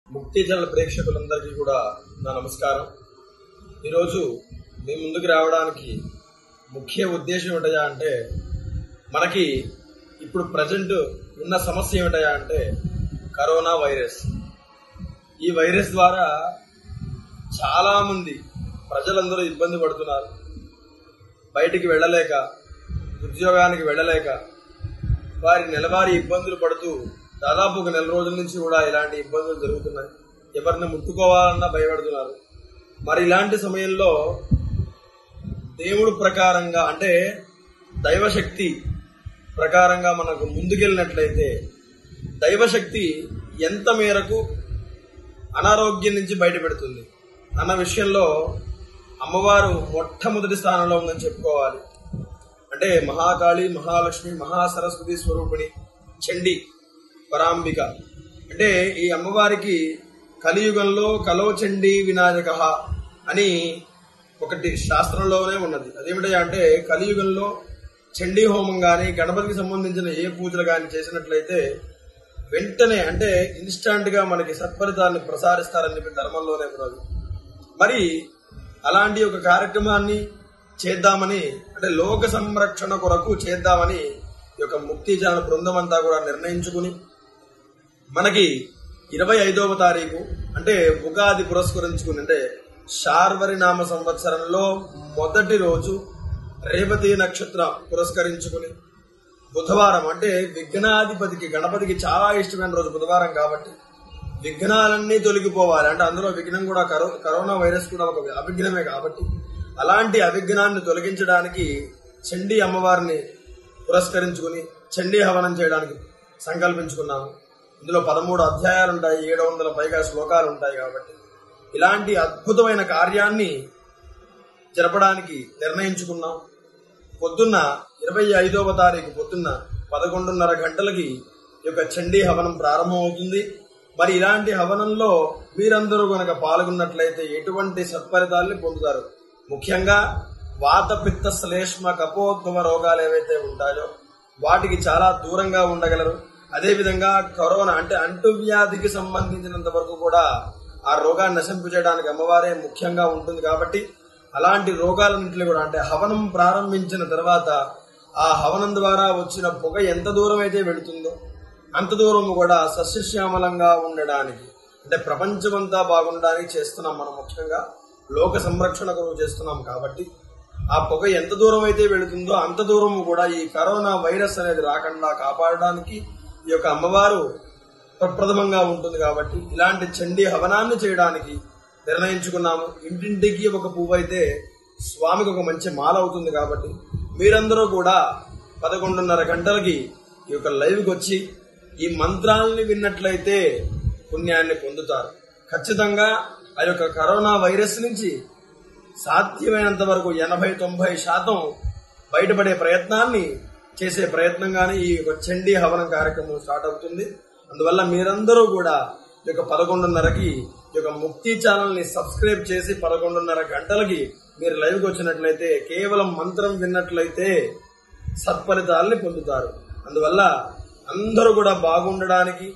ముక్తి ఛానల్ ప్రేక్షకులందరికీ కూడా నా నమస్కారం ఈరోజు మీ ముందుకు రావడానికి ముఖ్య ఉద్దేశం ఏమిటయా అంటే మనకి ఇప్పుడు ప్రజెంట్ ఉన్న సమస్య ఏమిటయా అంటే కరోనా వైరస్ ఈ వైరస్ ద్వారా చాలా మంది ప్రజలందరూ ఇబ్బంది పడుతున్నారు బయటికి వెళ్ళలేక ఉద్యోగానికి వెళ్ళలేక వారి నెలవారీ ఇబ్బందులు పడుతూ దాదాపు ఒక నెల రోజుల నుంచి కూడా ఇలాంటి ఇబ్బందులు జరుగుతున్నాయి ఎవరిని ముట్టుకోవాలన్నా భయపడుతున్నారు మరి ఇలాంటి సమయంలో దేవుడు ప్రకారంగా అంటే దైవశక్తి ప్రకారంగా మనకు ముందుకెళ్ళినట్లయితే దైవశక్తి ఎంత మేరకు అనారోగ్యం నుంచి బయటపెడుతుంది అన్న విషయంలో అమ్మవారు మొట్టమొదటి స్థానంలో ఉందని చెప్పుకోవాలి అంటే మహాకాళి మహాలక్ష్మి మహాసరస్వతి స్వరూపిణి చండి పరాంబిక అంటే ఈ అమ్మవారికి కలియుగంలో కలో చండి వినాయక అని ఒకటి శాస్త్రంలోనే ఉన్నది అదేమిటంటే అంటే కలియుగంలో చండీ హోమం కానీ గణపతికి సంబంధించిన ఏ పూజలు కానీ చేసినట్లయితే వెంటనే అంటే ఇన్స్టాంట్ గా మనకి సత్ఫలితాన్ని ప్రసారిస్తారని చెప్పి ధర్మంలోనే ఉన్నది మరి అలాంటి ఒక కార్యక్రమాన్ని చేద్దామని అంటే లోక సంరక్షణ కొరకు చేద్దామని ఈ యొక్క ముక్తి ఛానల్ బృందం అంతా కూడా నిర్ణయించుకుని మనకి ఇరవై ఐదవ తారీఖు అంటే ఉగాది పురస్కరించుకుని అంటే శార్వరి నామ సంవత్సరంలో మొదటి రోజు రేవతి నక్షత్రం పురస్కరించుకుని బుధవారం అంటే విఘ్నాధిపతికి గణపతికి చాలా ఇష్టమైన రోజు బుధవారం కాబట్టి విఘ్నాలన్నీ తొలగిపోవాలి అంటే అందులో విఘ్నం కూడా కరో కరోనా వైరస్ కూడా ఒక అవిఘ్నమే కాబట్టి అలాంటి అవిఘ్నాన్ని తొలగించడానికి చండీ అమ్మవారిని పురస్కరించుకుని చండీ హవనం చేయడానికి సంకల్పించుకున్నాము ఇందులో పదమూడు అధ్యాయాలు ఉంటాయి ఏడు వందల పైగా శ్లోకాలు ఉంటాయి కాబట్టి ఇలాంటి అద్భుతమైన కార్యాన్ని జరపడానికి నిర్ణయించుకున్నాం పొద్దున్న ఇరవై ఐదవ తారీఖు పొద్దున్న పదకొండున్నర గంటలకి ఈ యొక్క చండీ హవనం ప్రారంభమవుతుంది మరి ఇలాంటి హవనంలో మీరందరూ గనక పాల్గొన్నట్లయితే ఎటువంటి సత్ఫలితాల్ని పొందుతారు ముఖ్యంగా వాత పిత్త శ్లేష్మ కపోద్భవ రోగాలు ఏవైతే ఉంటాయో వాటికి చాలా దూరంగా ఉండగలరు అదేవిధంగా కరోనా అంటే అంటువ్యాధికి సంబంధించినంత వరకు కూడా ఆ రోగాన్ని నశింపు చేయడానికి అమ్మవారే ముఖ్యంగా ఉంటుంది కాబట్టి అలాంటి రోగాలన్నింటినీ కూడా అంటే హవనం ప్రారంభించిన తర్వాత ఆ హవనం ద్వారా వచ్చిన పొగ ఎంత దూరం అయితే వెళుతుందో అంత దూరం కూడా సస్యశ్యామలంగా ఉండడానికి అంటే ప్రపంచమంతా బాగుండడానికి చేస్తున్నాం మనం ముఖ్యంగా లోక సంరక్షణ కొరకు చేస్తున్నాం కాబట్టి ఆ పొగ ఎంత దూరం అయితే వెళుతుందో అంత దూరం కూడా ఈ కరోనా వైరస్ అనేది రాకుండా కాపాడడానికి ఈ యొక్క అమ్మవారు ప్రప్రథమంగా ఉంటుంది కాబట్టి ఇలాంటి చండీ హవనాన్ని చేయడానికి నిర్ణయించుకున్నాము ఇంటింటికి ఒక పువ్వు అయితే స్వామికి ఒక మంచి మాల అవుతుంది కాబట్టి మీరందరూ కూడా పదకొండున్నర గంటలకి ఈ యొక్క లైవ్కి వచ్చి ఈ మంత్రాలని విన్నట్లయితే పుణ్యాన్ని పొందుతారు ఖచ్చితంగా ఆ యొక్క కరోనా వైరస్ నుంచి సాధ్యమైనంత వరకు ఎనభై తొంభై శాతం బయటపడే ప్రయత్నాన్ని చేసే ప్రయత్నంగానే ఈ యొక్క చండీ హవనం కార్యక్రమం స్టార్ట్ అవుతుంది అందువల్ల మీరందరూ కూడా ఈ యొక్క పదకొండున్నరకి ఈ యొక్క ముక్తి ఛానల్ ని సబ్స్క్రైబ్ చేసి పదకొండున్నర గంటలకి మీరు లైవ్కి వచ్చినట్లయితే కేవలం మంత్రం విన్నట్లయితే సత్ఫలితాలని పొందుతారు అందువల్ల అందరూ కూడా బాగుండడానికి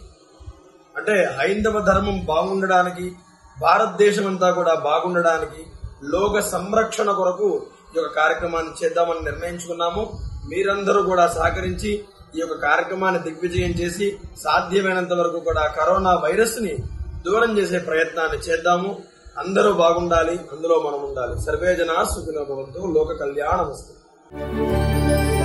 అంటే హైందవ ధర్మం బాగుండడానికి భారతదేశం అంతా కూడా బాగుండడానికి లోక సంరక్షణ కొరకు ఈ యొక్క కార్యక్రమాన్ని చేద్దామని నిర్ణయించుకున్నాము మీరందరూ కూడా సహకరించి ఈ యొక్క కార్యక్రమాన్ని దిగ్విజయం చేసి సాధ్యమైనంత వరకు కూడా కరోనా వైరస్ ని దూరం చేసే ప్రయత్నాన్ని చేద్దాము అందరూ బాగుండాలి అందులో మనం ఉండాలి సర్వేజన సుఖినో భవంతు లోక కళ్యాణమస్తు